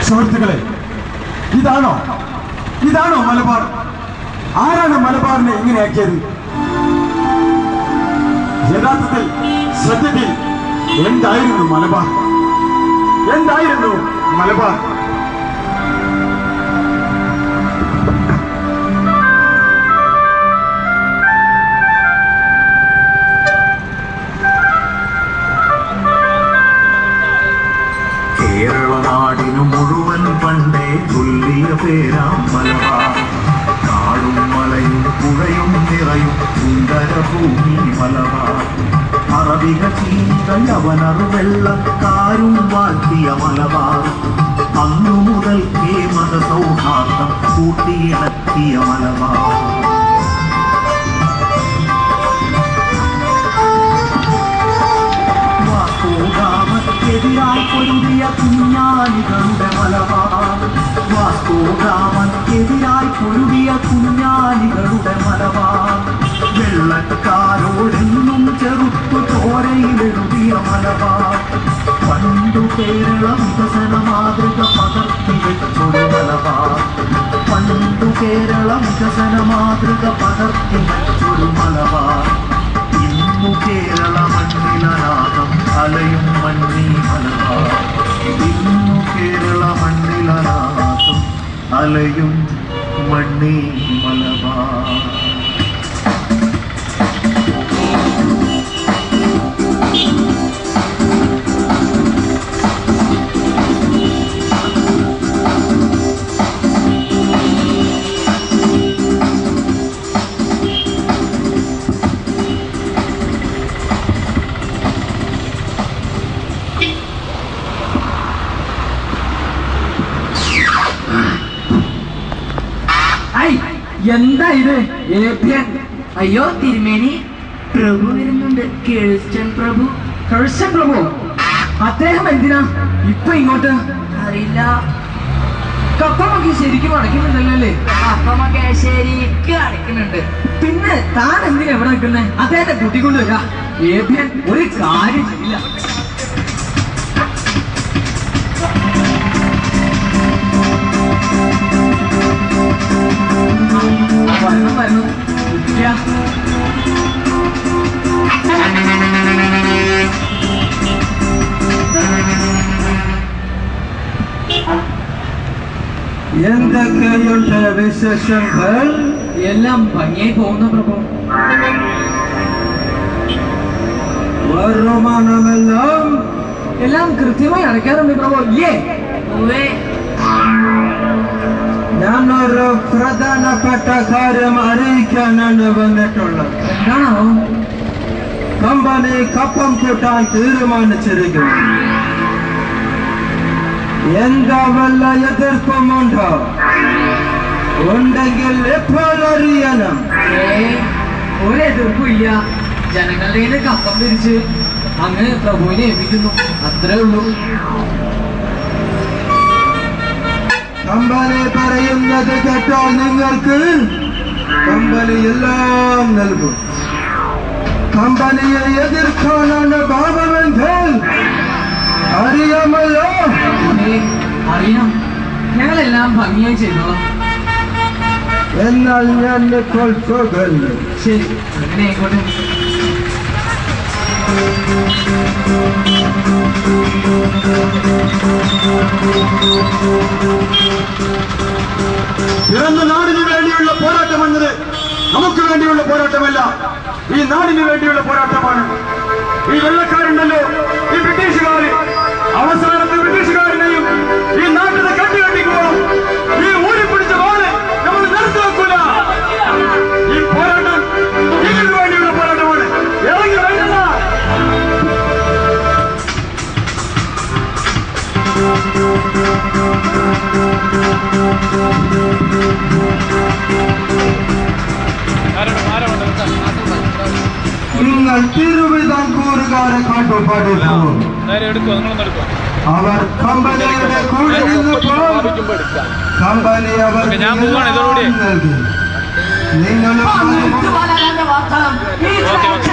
സുഹൃത്തുക്കളെ ഇതാണോ ഇതാണോ മലബാർ ആരാണ് മലബാറിനെ ഇങ്ങനെയാക്കിയത് യഥാർത്ഥത്തിൽ സത്യത്തിൽ എന്തായിരുന്നു മലബാർ എന്തായിരുന്നു മലബാർ കേരള നാടിനു മുഴുവൻ പണ്ടേ ചൊല്ലിയ പേരാം മലബാർ കാടും മലയും പുഴയും നിറയും സുന്ദരഭൂമി മലബാർ അറബിക ചീന്തൽ അവനർ വെള്ളക്കാരും വാഴ്ത്തിയ മലബാർ അന്നു മുതൽക്കേ മതസൗഹാർദ്ദം കൂട്ടിയിണക്കിയ മലബാർ വാസ്തോഗ്രാമക്കെതിരായി പൊരുതിയ കുഞ്ഞാലികളുടെ മലബാർ വാസ്തോഗ്രാമക്കെതിരായി പൊരുതിയ കുഞ്ഞാലികളുടെ മലബാർ വെള്ളക്കാരോടെന്നും ചെറുത്തു ചോരയിലെഴുതിയ മലബാർ പണ്ടു കേരള വികസന മാതൃക പകർത്തി വെച്ചൊരു മലബാർ പണ്ടു കേരള വികസന മാതൃക പകർത്തി വെച്ചൊരു മലബാർ ഇന്നു കേരള മണ്ണിലനാദം അലയും മണ്ണി മലബാർ ഇന്നു കേരള മണ്ണിലനാദം അലയും മണ്ണി മലബാർ ഐ എന്താ ഇത് ഏപ്യൻ അയ്യോ തിരുമേനി പ്രഭു വരുന്നുണ്ട് കേൾസ്റ്റൻ പ്രഭു കഴ്സൻ പ്രഭു അദ്ദേഹം എന്തിനാ ഇപ്പൊ ഇങ്ങോട്ട് അറിയില്ല കപ്പമൊക്കെ ശരിക്കും അടയ്ക്കുന്നുണ്ടല്ലോ അല്ലേ അപ്പമൊക്കെ ശരിക്കും അടയ്ക്കുന്നുണ്ട് പിന്നെ താൻ എന്തിനാ എവിടെ നിൽക്കുന്നേ അദ്ദേഹത്തെ കൂട്ടിക്കൊണ്ട് വരാ ഏപ്യൻ ഒരു കാര്യം ചെയ്യില്ല വരണം വരണം ഇരിക്ക. എന്തൊക്കെയുണ്ട് വിശേഷങ്ങൾ എല്ലാം ഭംഗിയായി പോകുന്ന പ്രഭു വരുമാനമെല്ലാം എല്ലാം കൃത്യമായി അടയ്ക്കാറുണ്ട് പ്രഭു ഇല്ലേ ഉവ്വേ ഞാനൊരു പ്രധാനപ്പെട്ട കാര്യം അറിയിക്കാനാണ് വന്നിട്ടുള്ളത് എന്താണോ കമ്പനി കപ്പം കൂട്ടാൻ തീരുമാനിച്ചിരിക്കുന്നു എന്താ വല്ല എതിർപ്പുമുണ്ടോ ഉണ്ടെങ്കിൽ ഇപ്പോൾ അറിയണം ഏയ്, ഒരു എതിർപ്പും ഇല്ല ജനങ്ങളുടെ കയ്യില് കപ്പം പിരിച്ച് അങ്ങ് പ്രഭുവിനെ ഏൽപ്പിക്കുന്നു അത്രേ ഉള്ളൂ കമ്പനി പറയുന്നത് കേട്ടോ നിങ്ങൾക്ക് കമ്പനി എല്ലാം നൽകും കമ്പനിയെ എതിർക്കാനാണ് ഭാവമെങ്കിൽ അറിയാമല്ലോ ഏയ്, അറിയാം ഞങ്ങളെല്ലാം ഭംഗിയായി ചെയ്തോളാം എന്നാൽ ഞാൻ ഇപ്പോൾ പോകുന്നു ശരി അങ്ങനെ ആയിക്കോട്ടെ പിറന്ന നാടിന് വേണ്ടിയുള്ള പോരാട്ടം എന്നത് നമുക്ക് വേണ്ടിയുള്ള പോരാട്ടമല്ല ഈ നാടിന് വേണ്ടിയുള്ള പോരാട്ടമാണ് ഈ വെള്ളക്കാരുണ്ടല്ലോ ഈ ബ്രിട്ടീഷുകാര് അവസാനത്തെ ബ്രിട്ടീഷുകാരനെയും ഈ നാട്ടിനെ കെട്ടിക്കെട്ടിക്കുമ്പോൾ ഈ ഊരി പിടിച്ച വാള് നമ്മൾ നിർത്തി വെക്കൂല ഈ പോരാട്ടം ഇതിനു വേണ്ടിയുള്ള പോരാട്ടമാണ് ഇറങ്ങി വേണ്ടല്ല നിങ്ങൾ തിരുവിതാംകൂറുകാരെ കാട്ടുപാടില്ല നേരെ എടുക്കുക നിങ്ങളൊന്ന് എടുക്കുക അവർ കമ്പനിയുടെ കൂടെ നിന്നപ്പോൾ സ്ഥാപിക്കുമ്പോൾ എടുക്കുക കമ്പനി അവർ ഓക്കേ, ഞാൻ പോവാണ്, ഇതോടുകൂടി. നൽകി നിങ്ങൾ വളരാന്റെ വാർത്ത ഈ ഓക്കേ, ഓക്കേ.